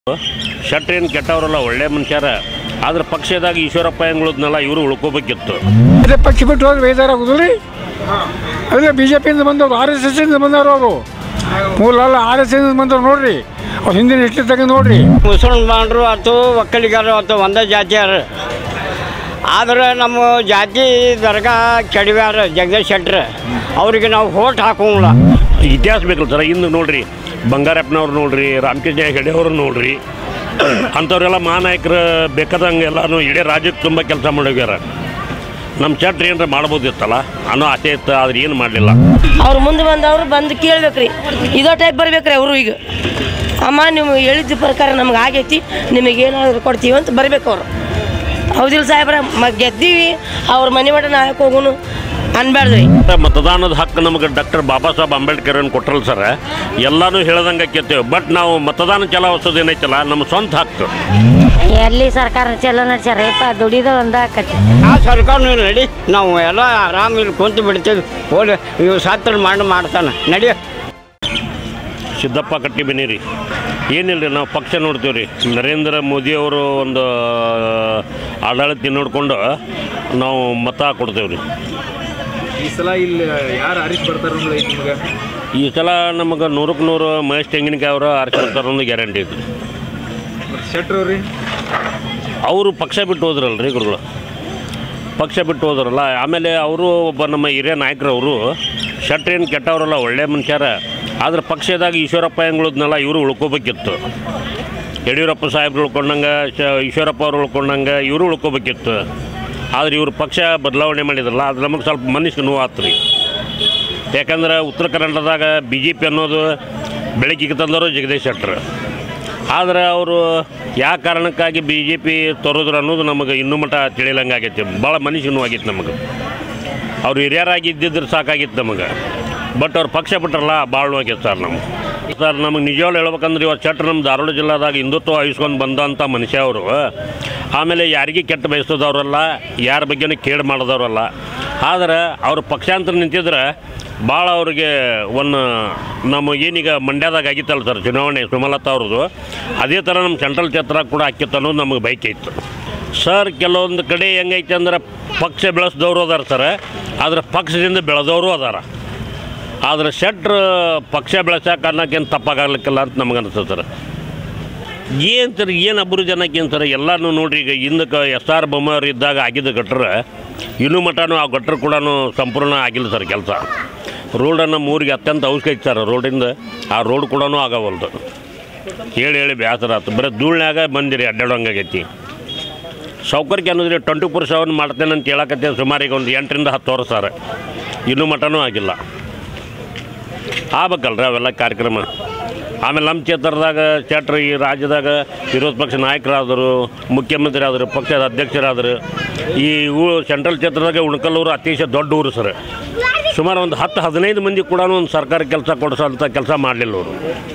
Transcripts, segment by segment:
ಶೆಟ್ರ್ ಏನು ಕೆಟ್ಟವರಲ್ಲ ಒಳ್ಳೆ ಮನುಷ್ಯರ ಆದ್ರೆ ಪಕ್ಷದಾಗ ಈಶ್ವರಪ್ಪ ಹೆಂಗ್ಳದ್ನೆಲ್ಲ ಇವರು ಉಳ್ಕೋಬೇಕಿತ್ತು ಅದೇ ಪಕ್ಷ ಬಿಟ್ಟು ಹೋದ್ರೆ ಬೇಜಾರಾಗೋದು ರೀ ಅದೇ ಬಿ ಜೆ ಪಿಯಿಂದ ಬಂದವರು ಆರ್ ಎಸ್ ಎಸ್ ಇಂದ ಬಂದವರು ಅವರು ಮೂಲ ಅಲ್ಲ ಆರ್ ಎಸ್ ಎಸ್ ಬಂದವ್ರು ನೋಡ್ರಿ ಅವ್ರು ಹಿಂದಿನ ಹಿಸ್ಟ್ರಿ ತೆಗೆದು ನೋಡ್ರಿ ಮುಸಲ್ಮಾನರು ಆಯ್ತು ಒಕ್ಕಲಿಗರು ಆಯ್ತು ಒಂದೇ ಜಾತಿಯರು ಆದ್ರೆ ನಮ್ಮ ಜಾತಿ ದರ್ಗಾ ಕೆಡವ್ಯಾರ ಜಗದೀಶ್ ಶೆಟ್ರ್ ಅವ್ರಿಗೆ ನಾವು ಹೋಟ್ ಹಾಕೋಂಗಿಲ್ಲ ಇತಿಹಾಸ ಬೇಕಲ್ಲ ಸರ್ ಇನ್ನು ನೋಡ್ರಿ ಬಂಗಾರಪ್ಪನವ್ರು ನೋಡ್ರಿ ರಾಮಕೃಷ್ಣ ಹೆಗಡೆ ಅವ್ರು ನೋಡ್ರಿ ಅಂಥವ್ರೆಲ್ಲ ಮಹಾನಾಯಕರು ಬೇಕಾದಂಗೆ ಎಲ್ಲಾನು ಇಡೀ ರಾಜ್ಯಕ್ಕೆ ತುಂಬ ಕೆಲಸ ಮಾಡೋಗ್ಯಾರ ನಮ್ಮ ಶೆಟ್ರ್ ಏನಾರ ಮಾಡ್ಬೋದಿತ್ತಲ್ಲ ಅನ್ನೋ ಆಸೆ ಇತ್ತು ಆದ್ರೆ ಏನು ಮಾಡಲಿಲ್ಲ ಅವ್ರು ಮುಂದೆ ಬಂದವರು ಬಂದು ಕೇಳ್ಬೇಕ್ರಿ ಇದೋ ಟೈಪ್ ಬರ್ಬೇಕ್ರಿ ಅವರು ಈಗ ಅಮ್ಮ ನೀವು ಹೇಳಿದ ಪ್ರಕಾರ ನಮ್ಗೆ ಆಗೈತಿ ನಿಮಗೆ ಏನಾದ್ರು ಕೊಡ್ತೀವಿ ಅಂತ ಬರ್ಬೇಕು ಅವರು ಹೌದಿಲ್ಲ ಸಾಹೇಬ್ರ ಮ ಗೆದ್ದೀವಿ ಅವ್ರ ಮನೆ ಮಠ ನಾಳೆ ಹೋಗುನು ಅನ್ಬ್ಯಾಡ್ದ್ರಿ ಮತದಾನದ ಹಕ್ಕು ನಮಗೆ ಡಾಕ್ಟರ್ ಬಾಬಾ ಸಾಹೇಬ್ ಅಂಬೇಡ್ಕರ್ ಅನ್ನು ಕೊಟ್ರಲ್ಲ ಸರ್ ಎಲ್ಲಾನು ಹೇಳ್ದಂಗೆ ಕೇಳ್ತೇವೆ ಬಟ್ ನಾವು ಮತದಾನ ಚಲಾಯಿಸೋದು ಏನೈತಲ್ಲ ನಮ್ಮ ಸ್ವಂತ ಹಕ್ಕು ಎಲ್ಲಿ ಸರ್ಕಾರ ಚಲೋ ನಡ್ಸ್ಯಾರಪ್ಪ ದುಡಿದ ಒಂದ ಆಕತಿ ಆ ಸರ್ಕಾರನೂ ನಡಿ ನಾವು ಎಲ್ಲ ಆರಾಮ ಇಲ್ಲಿ ಕುಂತು ಬಿಡ್ತೀವಿ ಹೋಗಿ ಇವು ಸತ್ರ ಮಾಡಿ ಮಾಡ್ತಾನೆ ನಡಿ ಸಿದ್ದಪ್ಪ ಕಟ್ಟಿ ಬನ್ನಿರಿ ಏನಿಲ್ಲ ರೀ ನಾವು ಪಕ್ಷ ನೋಡ್ತೀವಿ ರೀ ನರೇಂದ್ರ ಮೋದಿಯವರು ಒಂದು ಆಡಳಿತ ನೋಡಿಕೊಂಡು ನಾವು ಮತ ಕೊಡ್ತೇವೆ ರೀ ಈ ಸಲ ಇಲ್ಲಿ ಯಾರು ಆರಿಸಿ ಬರ್ತಾರ ಅನ್ನೋದು ಐತಿ ನಿಮ್ಗೆ ಈ ಸಲ ನಮಗೆ ನೂರಕ್ಕೆ ನೂರು ಮಹೇಶ್ ತೆಂಗಿನಕಾಯಿ ಅವರು ಆರಿಸ್ಕೊಡ್ತಾರೆ ಅನ್ನೋದು ಗ್ಯಾರಂಟಿ ಐತಿ ಮತ್ತೆ ಶೆಟ್ರ್ ರೀ ಅವರು ಪಕ್ಷ ಬಿಟ್ಟು ಹೋದ್ರಲ್ಲ ರೀ ಗುರುಗಳು ಪಕ್ಷ ಬಿಟ್ಟು ಹೋದ್ರಲ್ಲ ಆಮೇಲೆ ಅವರು ಒಬ್ಬ ನಮ್ಮ ಹಿರಿಯ ನಾಯಕರು ಅವರು ಶೆಟ್ರ್ ಏನು ಕೆಟ್ಟವರಲ್ಲ ಒಳ್ಳೆ ಮನುಷ್ಯರ ಆದ್ರೆ ಪಕ್ಷದಾಗ ಈಶ್ವರಪ್ಪ ಹೆಂಗ್ಳದ್ನೆಲ್ಲ ಇವರು ಉಳ್ಕೋಬೇಕಿತ್ತು ಯಡಿಯೂರಪ್ಪ ಸಾಹೇಬ್ರು ಉಳ್ಕೊಂಡಂಗೆ ಶ ಈಶ್ವರಪ್ಪ ಅವ್ರು ಉಳ್ಕೊಂಡಂಗೆ ಇವರು ಉಳ್ಕೋಬೇಕಿತ್ತು ಆದ್ರೆ ಇವರು ಪಕ್ಷ ಬದಲಾವಣೆ ಮಾಡಿದ್ರಲ್ಲ ಅದು ನಮಗೆ ಸ್ವಲ್ಪ ಮನಸ್ಸಿಗೆ ನೋವು ಆತು ರೀ ಯಾಕಂದ್ರೆ ಉತ್ತರ ಕನ್ನಡದಾಗ ಬಿ ಜೆ ಪಿ ಅನ್ನೋದು ಬೆಳಕಿಗೆ ತಂದವರು ಜಗದೀಶ್ ಶೆಟ್ರ್ ಆದರೆ ಅವರು ಯಾವ ಕಾರಣಕ್ಕಾಗಿ ಬಿ ಜೆ ಪಿ ತರೋದ್ರು ಅನ್ನೋದು ನಮಗೆ ಇನ್ನೂ ಮಟ್ಟ ತಿಳಿಲಂಗೆ ಆಗೈತಿ ಭಾಳ ಮನುಷ್ಯ ನೋವಾಗಿತ್ತು ನಮಗೆ ಅವ್ರು ಹಿರಿಯರಾಗಿ ಇದ್ದಿದ್ರೆ ಸಾಕಾಗಿತ್ತು ನಮಗೆ ಬಟ್ ಅವ್ರು ಪಕ್ಷ ಬಿಟ್ರಲ್ಲ ಭಾಳ ನೋವಾಗೈತೆ ಸರ್ ನಮ್ಗೆ ಸರ್ ನಮಗೆ ನಿಜವಾಗ್ಲೂ ಹೇಳ್ಬೇಕಂದ್ರೆ ಇವತ್ತು ಶೆಟ್ರ್ ನಮ್ಮ ಧಾರವಾಡ ಜಿಲ್ಲಾದಾಗ ಹಿಂದುತ್ವ ಆಯಿಸ್ಕೊಂಡು ಬಂದಂಥ ಮನುಷ್ಯ ಅವರು ಆಮೇಲೆ ಯಾರಿಗೆ ಕೆಟ್ಟ ಬಯಸೋದವ್ರಲ್ಲ ಯಾರ ಬಗ್ಗೆನೂ ಕೇಡು ಮಾಡೋದವ್ರಲ್ಲ ಆದರೆ ಅವರು ಪಕ್ಷಾಂತರ ನಿಂತಿದ್ರೆ ಭಾಳ ಅವ್ರಿಗೆ ಒಂದು ನಮ್ಮ ಏನೀಗ ಮಂಡ್ಯದಾಗ ಆಗಿತ್ತಲ್ಲ ಸರ್ ಚುನಾವಣೆ ಸುಮಲತಾ ಅವ್ರದ್ದು ಅದೇ ಥರ ನಮ್ಮ ಸೆಂಟ್ರಲ್ ಕ್ಷೇತ್ರ ಕೂಡ ಆಕ್ಕಿತ್ತು ಅನ್ನೋದು ನಮಗೆ ಬೈಕ್ ಇತ್ತು ಸರ್ ಕೆಲವೊಂದು ಕಡೆ ಹೆಂಗೈತೆ ಅಂದ್ರೆ ಪಕ್ಷ ಬೆಳೆಸ್ದವರು ಅದಾರ ಸರ್ ಆದ್ರೆ ಪಕ್ಷದಿಂದ ಬೆಳೆದವರು ಅದಾರ ಆದ್ರೆ ಶೆಟ್ರ್ ಪಕ್ಷ ಬೆಳೆಸಕ್ಕೆ ಅನ್ನೋಕ್ಕೇನು ತಪ್ಪಾಗಲಿಕ್ಕಿಲ್ಲ ಅಂತ ನಮಗೆ ಅನಿಸ್ತದೆ ಸರ್ ಏನು ಸರ್ ಏನು ಅಬ್ಬರು ಜನಕ್ಕೆ ಏನು ಸರ್ ಎಲ್ಲನೂ ನೋಡ್ರಿ ಈಗ ಹಿಂದಕ್ಕೆ ಎಸ್ ಆರ್ ಬೊಮ್ಮಾರು ಇದ್ದಾಗ ಆಗಿದ್ದ ಗಟ್ರ ಇನ್ನೂ ಮಟನೂ ಆ ಗಟ್ರ ಕೂಡ ಸಂಪೂರ್ಣ ಆಗಿಲ್ಲ ಸರ್ ಕೆಲಸ ರೋಡನ್ನು ಊರಿಗೆ ಅತ್ಯಂತ ಅವಶ್ಯಕ ಐತೆ ಸರ್ ರೋಡಿಂದ ಆ ರೋಡ್ ಕೂಡ ಆಗವಲ್ದು ಹೇಳಿ ಹೇಳಿ ಬೇಸರ ಆಯ್ತು ಬರೀ ಧೂಳ್ನ್ಯಾಗ ಬಂದಿರಿ ಅಡ್ಡಾಡೋಂಗಾಗೈತಿ ಸೌಕರ್ಯ ಅನ್ನೋದ್ರಿ ಟ್ವೆಂಟಿ ಫೋರ್ ಸೆವೆನ್ ಮಾಡ್ತೇನೆ ಅಂತ ಹೇಳಕತ್ತೆ ಸುಮಾರು ಈಗ ಒಂದು ಎಂಟರಿಂದ ಹತ್ತು ವರ್ಷ ಸರ್ ಇನ್ನೂ ಮಟನೂ ಆಗಿಲ್ಲ ಆಗ್ಬೇಕಲ್ರಿ ಅವೆಲ್ಲ ಕಾರ್ಯಕ್ರಮ ಆಮೇಲೆ ನಮ್ಮ ಕ್ಷೇತ್ರದಾಗ ಚಟ್ರ ಈ ರಾಜ್ಯದಾಗ ವಿರೋಧ ಪಕ್ಷ ನಾಯಕರಾದರು ಮುಖ್ಯಮಂತ್ರಿ ಆದರು ಪಕ್ಷದ ಅಧ್ಯಕ್ಷರಾದರು ಈ ಊ ಸೆಂಟ್ರಲ್ ಕ್ಷೇತ್ರದಾಗ ಉಣ್ಕಲ್ಲೂರು ಅತಿಶಯ ದೊಡ್ಡ ಊರು ಸರ್ ಸುಮಾರು ಒಂದು ಹತ್ತು ಹದಿನೈದು ಮಂದಿ ಕೂಡ ಒಂದು ಸರ್ಕಾರಿ ಕೆಲಸ ಕೊಡಿಸೋಂಥ ಕೆಲಸ ಮಾಡಲಿಲ್ಲ ಅವರು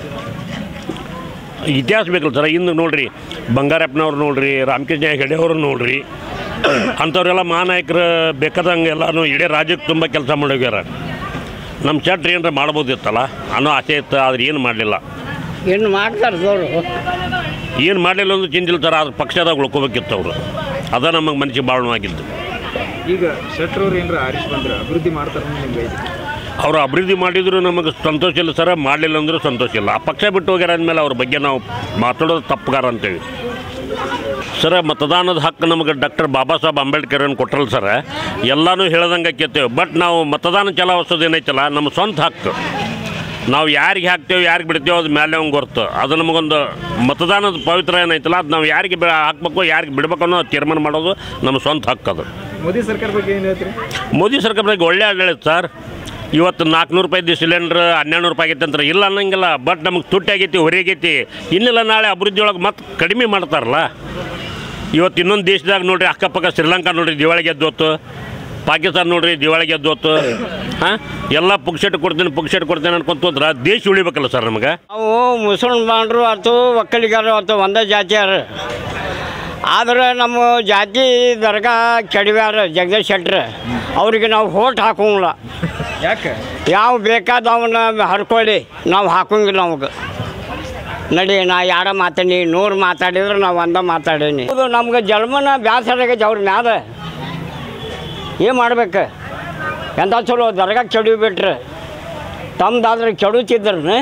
ಇತಿಹಾಸ ಬೇಕಲ್ಲ ಸರ್ ಇನ್ನು ನೋಡ್ರಿ ಬಂಗಾರಪ್ಪನವ್ರು ನೋಡ್ರಿ ರಾಮಕೃಷ್ಣ ಹೆಗಡೆ ಅವರು ನೋಡ್ರಿ ಅಂಥವ್ರೆಲ್ಲ ಮಹಾನಾಯಕರು ಬೇಕಾದಂಗೆ ಎಲ್ಲಾನು ಇಡೀ ರಾಜ್ಯಕ್ಕೆ ತುಂಬ ಕೆಲಸ ಮಾಡೋಗ್ಯಾರ ನಮ್ಮ ಶೆಟ್ರ್ ಏನಾರ ಮಾಡ್ಬೋದಿತ್ತಲ್ಲ ಅನ್ನೋ ಆಸೆ ಇತ್ತು ಆದ್ರೆ ಏನು ಮಾಡಲಿಲ್ಲ ಏನು ಮಾಡ್ತಾರೆ ಅವರು ಏನು ಮಾಡಲಿಲ್ಲ ಅಂದ್ರೆ ಚಿಂತಿಲ್ಲ ಸರ್ ಆದ್ರೆ ಪಕ್ಷದಾಗ ಉಳ್ಕೋಬೇಕಿತ್ತು ಅವರು ಅದ ನಮಗೆ ಮನಸ್ಸಿಗೆ ಭಾಳ ನೋವಾಗಿದ್ದು ಈಗ ಶೆಟ್ರ್ ಅವ್ರು ಏನಾರ ಆರಿಸಿ ಬಂದ್ರೆ ಅಭಿವೃದ್ಧಿ ಮಾಡ್ತಾರ ಅನ್ನೋದು ನಿಮ್ಗೆ ಐತಿ ಅವರು ಅಭಿವೃದ್ಧಿ ಮಾಡಿದ್ರು ನಮಗೆ ಸಂತೋಷ ಇಲ್ಲ ಸರ ಮಾಡಲಿಲ್ಲ ಅಂದರೂ ಸಂತೋಷ ಇಲ್ಲ ಆ ಪಕ್ಷ ಬಿಟ್ಟು ಹೋಗ್ಯಾರ ಅಂದಮೇಲೆ ಅವ್ರ ಬಗ್ಗೆ ನಾವು ಮಾತಾಡೋದು ತಪ್ಪುಗಾರ ಅಂತೇಳಿ ಸರ ಮತದಾನದ ಹಕ್ಕು ನಮಗೆ ಡಾಕ್ಟರ್ ಬಾಬಾ ಸಾಹೇಬ್ ಅಂಬೇಡ್ಕರ್ ಅನ್ನು ಕೊಟ್ರಲ್ಲ ಸರ್ ಎಲ್ಲನೂ ಹೇಳ್ದಂಗೆ ಕೇಳ್ತೇವೆ ಬಟ್ ನಾವು ಮತದಾನ ಚಲಾಯಿಸೋದು ಏನೈತಲ್ಲ ನಮ್ಮ ಸ್ವಂತ ಹಕ್ಕು ನಾವು ಯಾರಿಗೆ ಹಾಕ್ತೇವೆ ಯಾರಿಗೆ ಬಿಡ್ತೇವೆ ಅದು ಮೇಲೆ ಅವ್ನು ಗೊತ್ತು ಅದು ನಮಗೊಂದು ಮತದಾನದ ಪವಿತ್ರ ಏನೈತಲ್ಲ ಅದು ನಾವು ಯಾರಿಗೆ ಬಿ ಹಾಕ್ಬೇಕು ಯಾರಿಗೆ ಬಿಡ್ಬೇಕು ಅನ್ನೋ ತೀರ್ಮಾನ ಮಾಡೋದು ನಮ್ಮ ಸ್ವಂತ ಹಕ್ಕು ಅದು ಮೋದಿ ಸರ್ಕಾರ ಬಗ್ಗೆ ಏನು ಹೇಳ್ತೀರಿ ಮೋದಿ ಸರ್ಕಾರದಾಗ ಒಳ್ಳೆ ಆಡಳಿತ ಸರ್ ಇವತ್ತು ನಾಲ್ಕುನೂರು ರೂಪಾಯಿದ್ದು ಸಿಲಿಂಡ್ರ್ ಹನ್ನೆರಡು ರೂಪಾಯಿ ಆಗೈತೆ ಅಂತಾರೆ ಇಲ್ಲ ಅನ್ನಂಗಿಲ್ಲ ಬಟ್ ನಮಗೆ ತುಟ್ಟಿ ಆಗೈತಿ ಹೊರೆ ಆಗೈತಿ ಇನ್ನಿಲ್ಲ ನಾಳೆ ಅಭಿವೃದ್ಧಿ ಒಳಗೆ ಮತ್ತೆ ಕಡಿಮೆ ಮಾಡ್ತಾರಲ್ಲ ಇವತ್ತು ಇನ್ನೊಂದು ದೇಶದಾಗ ನೋಡ್ರಿ ಅಕ್ಕಪಕ್ಕ ಶ್ರೀಲಂಕಾ ನೋಡ್ರಿ ದಿವಾಳಿ ಗೆದ್ದೋತು ಪಾಕಿಸ್ತಾನ ನೋಡ್ರಿ ದಿವಾಳಿ ಗೆದ್ದೋತು ಹಾಂ ಎಲ್ಲ ಪುಕ್ಸೆಟ್ ಕೊಡ್ತೀನಿ ಪುಕ್ಸೆಟ್ ಕೊಡ್ತೀನಿ ಅನ್ಕೊಂತ ಹೋದ್ರೆ ದೇಶ ಉಳಿಬೇಕಲ್ಲ ಸರ್ ನಮಗೆ ನಾವು ಮುಸಲ್ಮಾನರು ಆಯ್ತು ಒಕ್ಕಲಿಗರು ಆಯ್ತು ಒಂದೇ ಜಾತಿಯರು ಆದ್ರೆ ನಮ್ಮ ಜಾತಿ ದರ್ಗಾ ಕೆಡವ್ಯಾರ ಜಗದೀಶ್ ಶೆಟ್ರ್ ಅವ್ರಿಗೆ ನಾವು ಹೋಟ್ ಹಾಕೋಂಗಿಲ್ಲ ಯಾಕೆ ಯಾವ ಬೇಕಾದವನ್ನ ಹರ್ಕೊಳ್ಳಿ ನಾವು ಹಾಕೋಂಗಿಲ್ಲ ನಮಗೆ ನಡಿ ನಾ ಯಾರ ಮಾತಾಡಿ ನೂರು ಮಾತಾಡಿದ್ರೆ ನಾವು ಒಂದ ಮಾತಾಡೀನಿ ಇದು ನಮ್ಗೆ ಜನ್ಮನ ಬ್ಯಾಸರಾಗೈತಿ ಅವ್ರ ಮ್ಯಾದ ಏನು ಮಾಡ್ಬೇಕು ಎಂಥ ಚಲೋ ದರ್ಗಾ ಕೆಡವಿಬಿಟ್ರೆ ತಮ್ದಾದ್ರೆ ಕೆಡುತ್ತಿದ್ರು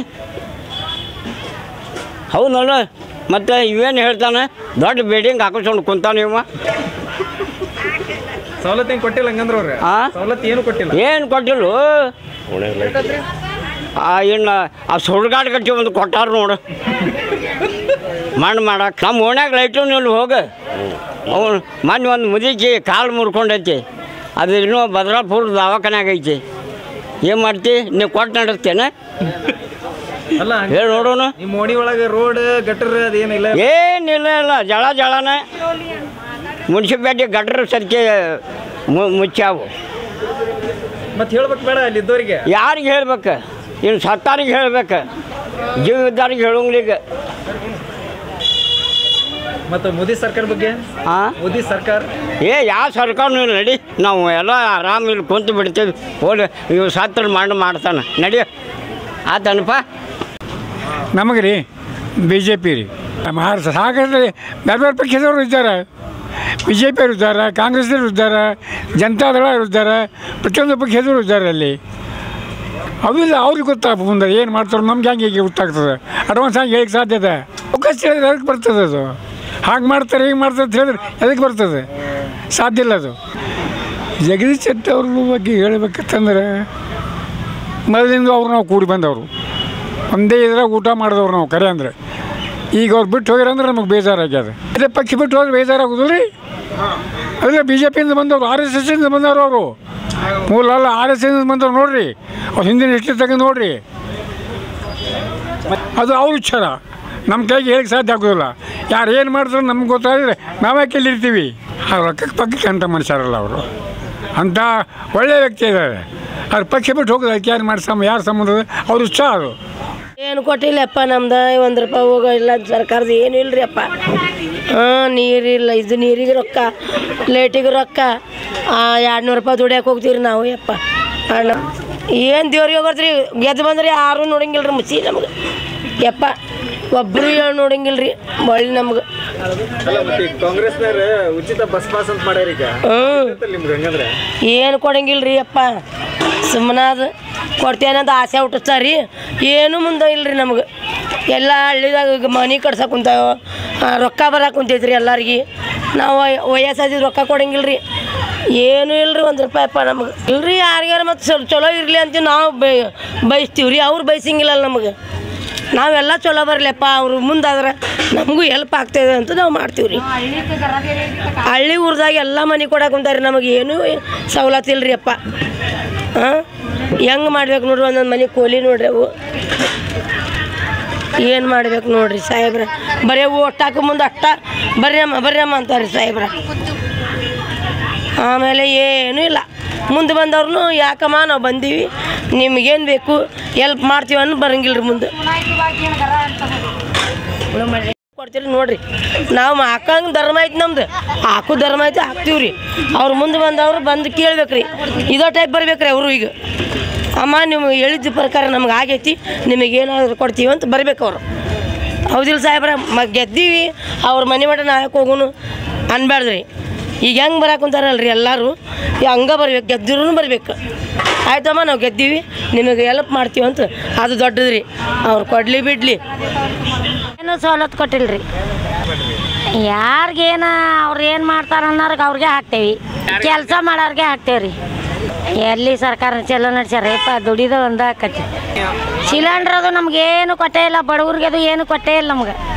ಹೌದಲ್ಲ ಮತ್ತೆ ಇವೇನು ಹೇಳ್ತಾನೆ ದೊಡ್ಡ ಬಿಲ್ಡಿಂಗ್ ಹಾಕಿಸ್ಕೊಂಡು ಕುಂತಾನ ಇವ ಸವಲತ್ತು ಹೆಂಗ್ ಕೊಟ್ಟಿಲ್ಲ ಹಂಗಂದ್ರ ಅವ್ರ ಆ? ಸವಲತ್ತು ಏನು ಕೊಟ್ಟಿಲ್ಲ ಏನು ಕೊಟ್ಟಿಲ್ಲ ಓಣ್ಯಾಗ ಲೈಟ್ ಆ ಇನ್ನು ಆ ಸುಡ್ಗಾಡ್ ಕಟ್ಟಿ ಒಂದು ಕೊಟ್ಟಾರ ನೋಡು ಮಣ್ಣು ಮಾಡಕ್ಕೆ ನಮ್ಮ ಓಣ್ಯಾಗ ಲೈಟು ನೀವು ಹೋಗ ಅವನು ಮೊನ್ನೆ ಒಂದು ಮುದುಕಿ ಕಾಲು ಮುರ್ಕೊಂಡೈತಿ ಅದು ಇನ್ನೂ ಭದ್ರಾಪುರ ದವಾಖಾನ್ಯಾಗ ಐತಿ ಏನು ಮಾಡ್ತಿ ನೀವು ಕೊಟ್ಟು ನಡೆಸ್ತೇನೆ ಅಲ್ಲ ಹಂಗ ಹೇಳಿ ನೋಡೋಣ ನಿಮ್ಮ ಓಣಿ ಒಳಗೆ ರೋಡ್ ಗಟರ್ ಅದೇನಿಲ್ಲ ಏನಿಲ್ಲ ಇಲ್ಲ ಜಳ ಜಳನ ಮುನ್ಸಿಪಾಲ್ಟಿ ಗಟ್ರ ಸದ್ಕೆ ಮು- ಮುಚ್ಚಾವು ಮತ್ತೆ ಹೇಳ್ಬೇಕು ಬೇಡ ಅಲ್ಲಿ ಇದ್ದವರಿಗೆ ಯಾರಿಗೆ ಹೇಳ್ಬೇಕು ಇನ್ನು ಸತ್ತಾರಿಗೆ ಹೇಳ್ಬೇಕು ಜೀವ ಇದ್ದಾರಿಗೆ ಹೇಳೋಂಗ್ಲೀಗ ಮತ್ತೆ ಮೋದಿ ಸರ್ಕಾರ ಬಗ್ಗೆ ಹಾಂ ಮೋದಿ ಸರ್ಕಾರ ಏ ಯಾವ ಸರ್ಕಾರನೂ ಇಲ್ಲ ನಡಿ ನಾವು ಎಲ್ಲ ಆರಾಮ ಇಲ್ಲಿ ಕುಂತು ಬಿಡ್ತೀವಿ ಹೋಗಿ ಇವು ಸತ್ರ ಮಾಡಿ ಮಾಡ್ತಾನೆ ನಡಿ ಆತನಪ್ಪ ನಮಗೆ ರೀ ಬಿ ಜೆ ಪಿ ರೀ ಮಹಾರಾಷ್ಟ್ರ ಸಾಕಷ್ಟು ಬೇರೆ ಬೇರೆ ಪಕ್ಷದವರು ಇದ್ದಾರೆ ಬಿ ಜೆ ಪಿಯವರು ಇದ್ದಾರೆ ಕಾಂಗ್ರೆಸ್ನವರು ಇದ್ದಾರೆ ಜನತಾದಳ ಇದ್ದಾರೆ ಪ್ರತಿಯೊಂದು ಪಕ್ಷದವರು ಇದ್ದಾರೆ ಅಲ್ಲಿ ಅವಿಲ್ಲ ಅವ್ರಿಗೆ ಗೊತ್ತಾಗ ಮುಂದೆ ಏನು ಮಾಡ್ತಾರೆ ನಮ್ಗೆ ಹೆಂಗೆ ಹೀಗೆ ಗೊತ್ತಾಗ್ತದೆ ಅಡ್ವಾನ್ಸ್ ಆಗಿ ಹೇಳಿಕ್ಕೆ ಸಾಧ್ಯತೆ ಅವಕಾಶ ಹೇಳಿದ್ರೆ ಅದಕ್ಕೆ ಬರ್ತದೆ ಅದು ಹಾಗೆ ಮಾಡ್ತಾರೆ ಹೀಗೆ ಮಾಡ್ತಾರೆ ಅಂತ ಹೇಳಿದ್ರೆ ಅದಕ್ಕೆ ಬರ್ತದೆ ಸಾಧ್ಯ ಇಲ್ಲ ಅದು ಜಗದೀಶ್ ಶೆಟ್ಟಿ ಅವ್ರ ಬಗ್ಗೆ ಹೇಳ್ಬೇಕಂತಂದ್ರೆ ಮೊದಲಿಂದ ಅವ್ರು ನಾವು ಕೂಡಿ ಬಂದವರು ಒಂದೇ ಇದ್ರಾಗ ಊಟ ಮಾಡಿದವ್ರು ನಾವು ಕರೆ ಅಂದರೆ ಈಗ ಅವ್ರು ಬಿಟ್ಟು ಹೋಗ್ಯಾರ ಅಂದ್ರೆ ನಮಗೆ ಬೇಜಾರಾಗ್ಯದ ಅದೇ ಪಕ್ಷ ಬಿಟ್ಟು ಹೋದ್ರೆ ಬೇಜಾರಾಗೋದು ರೀ ಅದೇ ಬಿ ಜೆ ಪಿಯಿಂದ ಬಂದವರು ಆರ್ ಎಸ್ ಎಸ್ಸಿಂದ ಬಂದವರು ಅವರು ಮೂಲ ಅಲ್ಲ ಆರ್ ಎಸ್ ಎಸ್ ಬಂದವ್ರು ನೋಡ್ರಿ ಅವ್ರು ಹಿಂದಿನ ಹಿಸ್ಟ್ರಿ ತಗೊಂಡು ನೋಡ್ರಿ ಅದು ಅವ್ರ ವಿಚಾರ ನಮ್ಮ ಕೈಗೆ ಹೇಳಿಕ್ಕೆ ಸಾಧ್ಯ ಆಗೋದಿಲ್ಲ ಯಾರು ಏನು ಮಾಡಿದ್ರು ನಮ್ಗೆ ಗೊತ್ತಾದರೆ ನಾವೇ ಕೇಳಿರ್ತೀವಿ ಆ ರೊಕ್ಕಕ್ಕೆ ಪಕ್ಕಕ್ಕೆ ಅಂತ ಮನುಷ್ಯರಲ್ಲ ಅವರು ಅಂಥ ಒಳ್ಳೆಯ ವ್ಯಕ್ತಿ ಇದ್ದಾರೆ ಅವ್ರು ಪಕ್ಷ ಬಿಟ್ಟು ಹೋಗೋದು ಅದಕ್ಕೆ ಯಾರು ಮಾಡಿ ಸಮ ಯಾರು ಸಂಬಂಧ ಅವ್ರ ಇಷ್ಟ ಅದು ಏನು ಕೊಟ್ಟಿಲ್ಲಪ್ಪ ನಮ್ದು ಒಂದು ರೂಪಾಯಿ ಹೋಗೋ ಇಲ್ಲ ಸರ್ಕಾರದ ಏನು ಇಲ್ರಿ ಅಪ್ಪ ಹಾಂ ನೀರಿಲ್ಲ ಇದು ನೀರಿಗೆ ರೊಕ್ಕ ಲೈಟಿಗೆ ರೊಕ್ಕ ಎರಡು ನೂರು ರೂಪಾಯಿ ದುಡಿಯಕ್ಕೆ ಹೋಗ್ತೀವಿ ನಾವು ಯಪ್ಪ ಅಣ್ಣ ಏನು ದೇವ್ರಿಗೆ ಹೋಗತ್ರಿ ಗೆದ್ದು ಬಂದ್ರಿ ಯಾರು ನೋಡಂಗಿಲ್ಲ ರೀ ಮುಚ್ಚಿ ನಮ್ಗೆ ಯಪ್ಪ ಒಬ್ಬರು ಹೇಳಿ ನೋಡಂಗಿಲ್ಲ ರೀ ಬಳ್ಳಿ ನಮ್ಗೆ ಅಲ್ಲ ಮತ್ತೆ ಕಾಂಗ್ರೆಸ್ನವ್ರ ಉಚಿತ ಬಸ್ ಪಾಸ್ ಅಂತ ಮಾಡ್ಯಾರ ಈಗ ಹ್ಞೂ ನಿಮ್ಗೆ ಹಂಗಂದ್ರೆ ಏನು ಕೊಡಂಗಿಲ್ಲ ರೀ ಅಪ್ಪ ಸುಮ್ಮನೆ ಅದು ಕೊಡ್ತೇನಂತ ಆಸೆ ಹುಟ್ಟಿಸ್ತಾರ ರೀ ಏನೂ ಮುಂದೆ ಇಲ್ಲ ರೀ ನಮ್ಗೆ ಎಲ್ಲ ಹಳ್ಳಿದಾಗ ಈಗ ಮನೆ ಕಟ್ಸಕ್ಕೆ ಕುಂತಾವ ಆ, ರೊಕ್ಕ ಬರಕ್ಕೆ ಕುಂತೈತ್ರಿ ಎಲ್ಲರಿಗೆ ನಾವು ವಯಸ್ಸಾದ ರೊಕ್ಕ ಕೊಡಂಗಿಲ್ಲ ರೀ ಏನೂ ಇಲ್ಲ ರೀ ಒಂದು ರೂಪಾಯಿ ಅಪ್ಪ ನಮಗೆ ಇಲ್ರಿ ಯಾರಿಗಾರ ಮತ್ತು ಸ್ವಲ್ಪ ಚಲೋ ಇರಲಿ ಅಂತ ನಾವು ಬೈ ಬಯಸ್ತೀವಿ ರೀ ಅವ್ರು ಬಯಸಂಗಿಲ್ಲ ನಮಗೆ ನಾವೆಲ್ಲ ಚಲೋ ಬರಲಪ್ಪ ಅವರು ಮುಂದಾದ್ರೆ ನಮಗೂ ಹೆಲ್ಪ್ ಆಗ್ತದೆ ಅಂತ ನಾವು ಮಾಡ್ತೀವಿ ರೀ ಹಳ್ಳಿ ಊರ್ದಾಗ ಎಲ್ಲ ಮನೆ ಕೊಡಕ್ಕೆ ಕುಂತಾರೆ ನಮಗೆ ಏನೂ ಸವಲತ್ತು ಇಲ್ರಿ ಅಪ್ಪ ಹಾಂ ಹೆಂಗೆ ಮಾಡ್ಬೇಕು ನೋಡ್ರಿ ಒಂದೊಂದು ಮನೆ ಕೂಲಿ ನೋಡ್ರಿ ಅವು ಏನು ಮಾಡ್ಬೇಕು ನೋಡ್ರಿ ಸಾಹೇಬ್ರ ಬರೀ ಓಟಾಕ ಮುಂದೆ ಅಷ್ಟ ಬರ್ರಮ್ಮ ಬರ್ರಮ್ಮ ಅಂತಾರೆ ಸಾಹೇಬ್ರ ಆಮೇಲೆ ಏನೂ ಇಲ್ಲ ಮುಂದೆ ಬಂದವ್ರು ಯಾಕಮ್ಮ ನಾವು ಬಂದೀವಿ ನಿಮ್ಗೇನು ಬೇಕು ಎಲ್ಪ್ ಮಾಡ್ತೀವಿ ಅನ್ನೋ ಬರಂಗಿಲ್ಲ ರೀ ಮುಂದೆ ಕೊಡ್ತೀರಿ ನೋಡ್ರಿ ನಾವು ಹಾಕಂಗೆ ಧರ್ಮ ಐತಿ ನಮ್ದು ಹಾಕು ಧರ್ಮ ಐತಿ ಹಾಕ್ತೀವಿ ರೀ ಅವ್ರು ಮುಂದೆ ಬಂದವರು ಬಂದು ಕೇಳ್ಬೇಕ್ರಿ ಇದೋ ಟೈಪ್ ಬರ್ಬೇಕ್ರಿ ಅವರು ಈಗ ಅಮ್ಮ ನೀವು ಹೇಳಿದ ಪ್ರಕಾರ ನಮ್ಗೆ ಆಗೈತಿ ನಿಮಗೇನಾದ್ರು ಕೊಡ್ತೀವಿ ಅಂತ ಬರ್ಬೇಕು ಅವರು ಹೌದಿಲ್ಲ ಸಾಹೇಬ್ರ ಮ ಗೆದ್ದೀವಿ ಅವ್ರ ಮನೆ ಮಠ ನಾಯಕ ಹೋಗುನು ಅನ್ಬಾರ್ದ್ರಿ ಈಗ ಹೆಂಗೆ ಬರಾಕುಂತಾರಲ್ರಿ ಎಲ್ಲರೂ ಹಂಗೆ ಬರ್ಬೇಕು ಗೆದ್ದಿರೂ ಬರ್ಬೇಕು ಆಯ್ತಮ್ಮ ನಾವು ಗೆದ್ದೀವಿ ನಿಮಗೆ ಹೆಲ್ಪ್ ಮಾಡ್ತೀವಿ ಅಂತ ಅದು ದೊಡ್ಡದ್ರಿ ಅವ್ರು ಕೊಡಲಿ ಬಿಡಲಿ ಏನು ಸವಲತ್ತು ಕೊಟ್ಟಿಲ್ರಿ ಯಾರಿಗೇನು ಅವ್ರು ಏನು ಮಾಡ್ತಾರ ಅನ್ನೋರ್ಗೆ ಅವ್ರಿಗೆ ಹಾಕ್ತೇವಿ ಕೆಲಸ ಮಾಡೋರ್ಗೆ ಹಾಕ್ತೇವ್ರಿ ಎಲ್ಲಿ ಸರ್ಕಾರ ಚಲೋ ನಡ್ಸ್ಯಾರಪ್ಪ ದುಡಿದ ಒಂದು ಆಕತಿ ಸಿಲಿಂಡ್ರ್ ಅದು ನಮ್ಗೇನು ಕೊಟ್ಟೇ ಇಲ್ಲ ಬಡವ್ರಿಗೆ ಅದು ಏನು ಕೊಟ್ಟೇ ಇಲ್ಲ ನಮ್ಗೆ